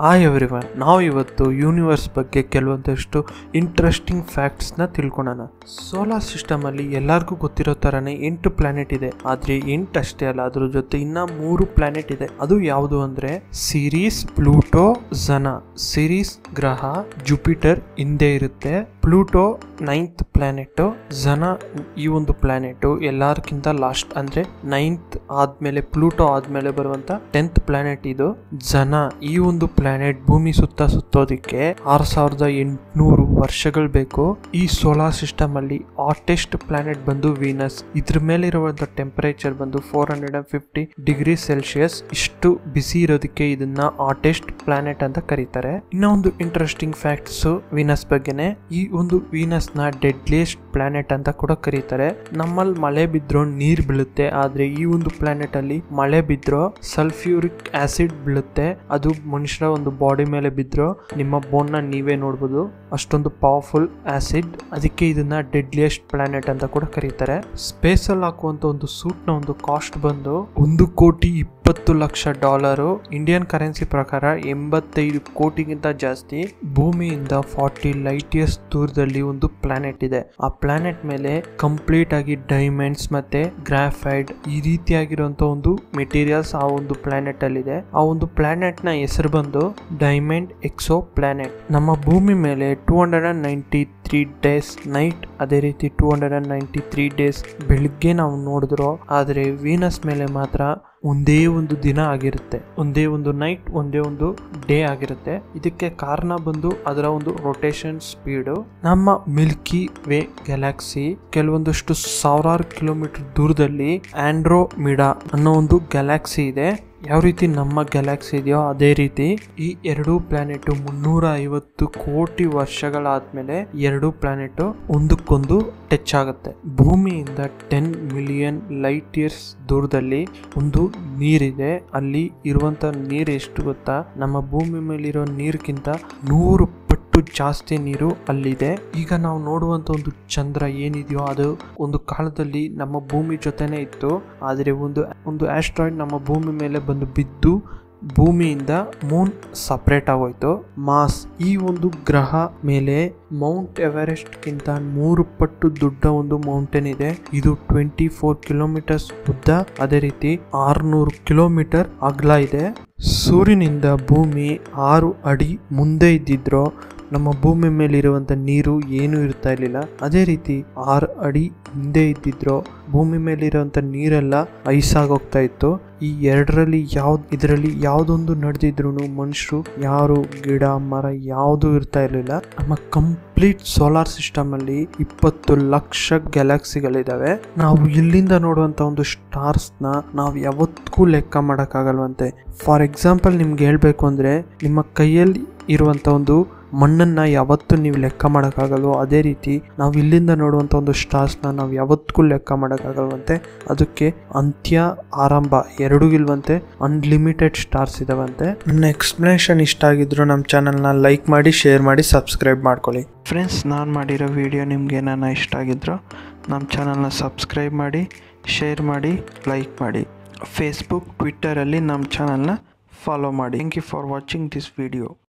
hi everyone ನಾವು ಇವತ್ತು universe ಬಗ್ಗೆ ಕೆಲವೊಂದಷ್ಟು ಇಂಟ್ರೆಸ್ಟಿಂಗ್ ಫ್ಯಾಕ್ಟ್ಸ್ನ ತಿಳ್ಕೊಳೋಣ ಸೋಲಾರ್ ಸಿಸ್ಟಮಲ್ಲಿ ಎಲ್ಲರಿಗೂ ಗೊತ್ತಿರೋ ಥರನೇ ಎಂಟು ಪ್ಲಾನೆಟ್ ಇದೆ ಆದರೆ ಎಂಟು ಅಷ್ಟೇ ಅಲ್ಲ ಅದ್ರ ಜೊತೆ ಇನ್ನ ಮೂರು ಪ್ಲಾನೆಟ್ ಇದೆ ಅದು ಯಾವುದು ಅಂದರೆ ಸಿರೀಸ್ ಪ್ಲೂಟೋ ಜನ ಸಿರೀಸ್ ಗ್ರಹ ಜುಪಿಟರ್ ಹಿಂದೆ ಇರುತ್ತೆ ಪ್ಲೂಟೋ ನೈನ್ತ್ ಪ್ಲಾನೆಟ್ ಜನ ಈ ಒಂದು ಪ್ಲಾನೆಟ್ ಎಲ್ಲಾರ್ಕಿಂತ ಲಾಸ್ಟ್ ಅಂದ್ರೆ ನೈನ್ತ್ ಆದ್ಮೇಲೆ ಪ್ಲೂಟೋ ಆದ್ಮೇಲೆ ಬರುವಂತ ಟೆಂತ್ ಪ್ಲಾನೆಟ್ ಇದು ಜನ ಈ ಒಂದು ಪ್ಲಾನೆಟ್ ಭೂಮಿ ಸುತ್ತ ಸುತ್ತೋದಿಕ್ಕೆ ಆರ್ ಸಾವಿರದ ಎಂಟುನೂರು ವರ್ಷಗಳು ಬೇಕು ಈ ಸೋಲಾರ್ ಸಿಸ್ಟಮ್ ಅಲ್ಲಿ ಹಾಟೆಸ್ಟ್ ಪ್ಲಾನೆಟ್ ಬಂದು ವೀನಸ್ ಇದ್ರ ಮೇಲೆ ಇರುವಂತ ಟೆಂಪರೇಚರ್ ಬಂದು four hundred and fifty degree Celsius ಇಷ್ಟು ಬಿಸಿ ಇರೋದಕ್ಕೆ ಇದನ್ನ ಹಾಟೆಸ್ಟ್ ಪ್ಲಾನೆಟ್ ಅಂತ ಕರೀತಾರೆ ಇನ್ನ ಒಂದು ಇಂಟ್ರೆಸ್ಟಿಂಗ್ ಫ್ಯಾಕ್ಟ್ಸ್ ವೀನಸ್ ಬಗ್ಗೆನೆ ಈ ಒಂದು ವೀನಸ್ ನ ಡೆಡ್ಲಿಯೆಸ್ಟ್ ಪ್ಲಾನೆಟ್ ಅಂತ ಕೂಡ ಕರೀತಾರೆ ನಮ್ಮಲ್ಲಿ ಮಳೆ ಬಿದ್ರೋ ನೀರ್ ಬೀಳುತ್ತೆ ಆದ್ರೆ ಈ ಒಂದು ಪ್ಲಾನೆಟ್ ಅಲ್ಲಿ ಮಳೆ ಬಿದ್ರೋ ಸಲ್ಫ್ಯೂರಿಕ್ ಆಸಿಡ್ ಬೀಳುತ್ತೆ ಅದು ಮನುಷ್ಯರ ಒಂದು ಬಾಡಿ ಮೇಲೆ ಬಿದ್ರೋ ನಿಮ್ಮ ಬೋನ್ ನ ನೀವೇ ನೋಡ್ಬೋದು ಅಷ್ಟೊಂದು ಪವರ್ಫುಲ್ ಆಸಿಡ್ ಅದಕ್ಕೆ ಇದನ್ನ ಡೆಡ್ಲಿಯೆಸ್ಟ್ ಪ್ಲಾನೆಟ್ ಅಂತ ಕೂಡ ಕರೀತಾರೆ ಸ್ಪೇಸ್ ಅಲ್ಲಿ ಹಾಕುವಂತ ಒಂದು ಸೂಟ್ ನ ಒಂದು ಕಾಸ್ಟ್ ಬಂದು ಒಂದು ಕೋಟಿ ಇಪ್ಪತ್ತು ಲಕ್ಷ ಡಾಲರು ಇಂಡಿಯನ್ ಕರೆನ್ಸಿ ಪ್ರಕಾರ ಎಂಬತ್ತೈದು ಕೋಟಿಗಿಂತ ಜಾಸ್ತಿ ಭೂಮಿಯಿಂದ ಫಾರ್ಟಿ ಲೈಟ್ ಇಯರ್ಸ್ ದೂರದಲ್ಲಿ ಒಂದು ಪ್ಲಾನೆಟ್ ಇದೆ ಆ ಪ್ಲಾನೆಟ್ ಮೇಲೆ ಕಂಪ್ಲೀಟ್ ಆಗಿ ಡೈಮಂಡ್ಸ್ ಮತ್ತೆ ಗ್ರಾಫೈಡ್ ಈ ರೀತಿಯಾಗಿರುವಂತ ಒಂದು ಮೆಟೀರಿಯಲ್ಸ್ ಆ ಒಂದು ಪ್ಲಾನೆಟ್ ಅಲ್ಲಿ ಇದೆ ಆ ಒಂದು ಪ್ಲಾನೆಟ್ ನ ಹೆಸರು ಬಂದು ಡೈಮಂಡ್ ಎಕ್ಸೋ ಪ್ಲಾನೆಟ್ ನಮ್ಮ ಭೂಮಿ ಮೇಲೆ two hundred and ninety three days night ಅದೇ ರೀತಿ two hundred and ninety three days ಬೆಳಿಗ್ಗೆ ನಾವು ನೋಡಿದ್ರು ಆದರೆ ವೀನಸ್ ಮೇಲೆ ಮಾತ್ರ ಒಂದೇ ಒಂದು ದಿನ ಆಗಿರುತ್ತೆ ಒಂದೇ ಒಂದು ನೈಟ್ ಒಂದೇ ಒಂದು ಡೇ ಆಗಿರುತ್ತೆ ಇದಕ್ಕೆ ಕಾರಣ ಬಂದು ಅದರ ಒಂದು ರೊಟೇಷನ್ ಸ್ಪೀಡು ನಮ್ಮ ಮಿಲ್ಕಿ ವೇ ಗ್ಯಾಲಾಕ್ಸಿ ಕೆಲವೊಂದಷ್ಟು ಸಾವಿರಾರು ಕಿಲೋಮೀಟರ್ ದೂರದಲ್ಲಿ ಆಂಡ್ರೋಮಿಡಾ ಅನ್ನೋ ಒಂದು ಗ್ಯಾಲಾಕ್ಸಿ ಇದೆ ಯಾವ ರೀತಿ ನಮ್ಮ ಗ್ಯಾಲಾಕ್ಸಿ ಇದೆಯೋ ಅದೇ ರೀತಿ ಈ ಎರಡು ಪ್ಲಾನೆಟ್ ಮುನ್ನೂರ ಐವತ್ತು ಕೋಟಿ ವರ್ಷಗಳಾದ್ಮೇಲೆ ಎರಡು ಪ್ಲಾನೆಟ್ ಒಂದಕ್ಕೊಂದು ಟಚ್ ಆಗುತ್ತೆ ಭೂಮಿಯಿಂದ ಟೆನ್ ಮಿಲಿಯನ್ ಲೈಟ್ ಇಯರ್ಸ್ ದೂರದಲ್ಲಿ ಒಂದು ನೀರಿದೆ ಅಲ್ಲಿ ಇರುವಂತ ನೀರು ಎಷ್ಟು ಗೊತ್ತಾ ನಮ್ಮ ಭೂಮಿ ಮೇಲಿರೋ ನೀರ್ಗಿಂತ ನೂರು ಪಟ್ಟು ಜಾಸ್ತಿ ನೀರು ಅಲ್ಲಿದೆ ಈಗ ನಾವು ನೋಡುವಂತ ಒಂದು ಚಂದ್ರ ಏನಿದೆಯೋ ಅದು ಒಂದು ಕಾಲದಲ್ಲಿ ನಮ್ಮ ಭೂಮಿ ಜೊತೆನೆ ಇತ್ತು ಆದರೆ ಒಂದು ಒಂದು ಆಸ್ಟ್ರಾಯ್ಡ್ ನಮ್ಮ ಭೂಮಿ ಮೇಲೆ ಬಂದು ಬಿದ್ದು ಭೂಮಿಯಿಂದ ಮೂನ್ ಸಪ್ರೇಟ್ ಆಗೋಯ್ತು ಮಾಸ್ ಈ ಒಂದು ಗ್ರಹ ಮೇಲೆ ಮೌಂಟ್ ಎವರೆಸ್ಟ್ಗಿಂತ ಮೂರು ಪಟ್ಟು ದೊಡ್ಡ ಒಂದು ಮೌಂಟೇನ್ ಇದೆ ಇದು ಟ್ವೆಂಟಿ ಫೋರ್ ಕಿಲೋಮೀಟರ್ಸ್ ಉದ್ದ ಅದೇ ರೀತಿ ಆರ್ನೂರು ಕಿಲೋಮೀಟರ್ ಅಗಲ ಇದೆ ಸೂರ್ಯನಿಂದ ಭೂಮಿ ಆರು ಅಡಿ ಮುಂದೆ ಇದ್ದಿದ್ರು ನಮ್ಮ ಭೂಮಿ ಮೇಲಿರುವಂತ ನೀರು ಏನೂ ಇರ್ತಾ ಇರಲಿಲ್ಲ ಅದೇ ರೀತಿ ಆರು ಅಡಿ ಹಿಂದೆ ಇದ್ದಿದ್ರು ಭೂಮಿ ಮೇಲಿರುವಂತ ನೀರೆಲ್ಲ ಐಸಾಗೋಗ್ತಾ ಇತ್ತು ಈ ಎರಡರಲ್ಲಿ ಯಾವ್ದು ಇದರಲ್ಲಿ ಯಾವುದೊಂದು ನಡೆದಿದ್ರು ಮನುಷ್ಯರು ಯಾರು ಗಿಡ ಮರ ಯಾವುದು ಇರ್ತಾ ಇರಲಿಲ್ಲ ನಮ್ಮ ಕಂಪ್ಲೀಟ್ ಸೋಲಾರ್ ಸಿಸ್ಟಮ್ ಅಲ್ಲಿ ಇಪ್ಪತ್ತು ಲಕ್ಷ ಗ್ಯಾಲಕ್ಸಿಗಳಿದಾವೆ ನಾವು ಇಲ್ಲಿಂದ ನೋಡುವಂತ ಒಂದು ಸ್ಟಾರ್ಸ್ ನ ನಾವು ಯಾವತ್ತಿಗೂ ಲೆಕ್ಕ ಮಾಡೋಕ್ಕಾಗಲ್ವಂತೆ ಫಾರ್ ಎಕ್ಸಾಂಪಲ್ ನಿಮ್ಗೆ ಹೇಳ್ಬೇಕು ಅಂದ್ರೆ ನಿಮ್ಮ ಕೈಯಲ್ಲಿ ಇರುವಂತ ಒಂದು ಮಣ್ಣನ್ನ ಯಾವತ್ತೂ ನೀವು ಲೆಕ್ಕ ಮಾಡೋಕ್ಕಾಗಲ್ವೋ ಅದೇ ರೀತಿ ನಾವು ಇಲ್ಲಿಂದ ನೋಡುವಂಥ ಒಂದು ಸ್ಟಾರ್ಸ್ನ ನಾವು ಯಾವತ್ತಿಗೂ ಲೆಕ್ಕ ಮಾಡೋಕ್ಕಾಗಲ್ವಂತೆ ಅದಕ್ಕೆ ಅಂತ್ಯ ಆರಂಭ ಎರಡೂ ಇಲ್ವಂತೆ ಅನ್ಲಿಮಿಟೆಡ್ ಸ್ಟಾರ್ಸ್ ಇದಾವಂತೆ ನನ್ನ ಎಕ್ಸ್ಪ್ಲನೇಷನ್ ಇಷ್ಟ ಆಗಿದ್ರು ನಮ್ಮ ಚಾನಲ್ನ ಲೈಕ್ ಮಾಡಿ ಶೇರ್ ಮಾಡಿ ಸಬ್ಸ್ಕ್ರೈಬ್ ಮಾಡ್ಕೊಳ್ಳಿ ಫ್ರೆಂಡ್ಸ್ ನಾನು ಮಾಡಿರೋ ವಿಡಿಯೋ ನಿಮಗೆ ನನ್ನ ಇಷ್ಟ ಆಗಿದ್ರು ನಮ್ಮ ಚಾನಲ್ನ ಸಬ್ಸ್ಕ್ರೈಬ್ ಮಾಡಿ ಶೇರ್ ಮಾಡಿ ಲೈಕ್ ಮಾಡಿ ಫೇಸ್ಬುಕ್ ಟ್ವಿಟ್ಟರಲ್ಲಿ ನಮ್ಮ ಚಾನಲ್ನ ಫಾಲೋ ಮಾಡಿ thank you for watching this video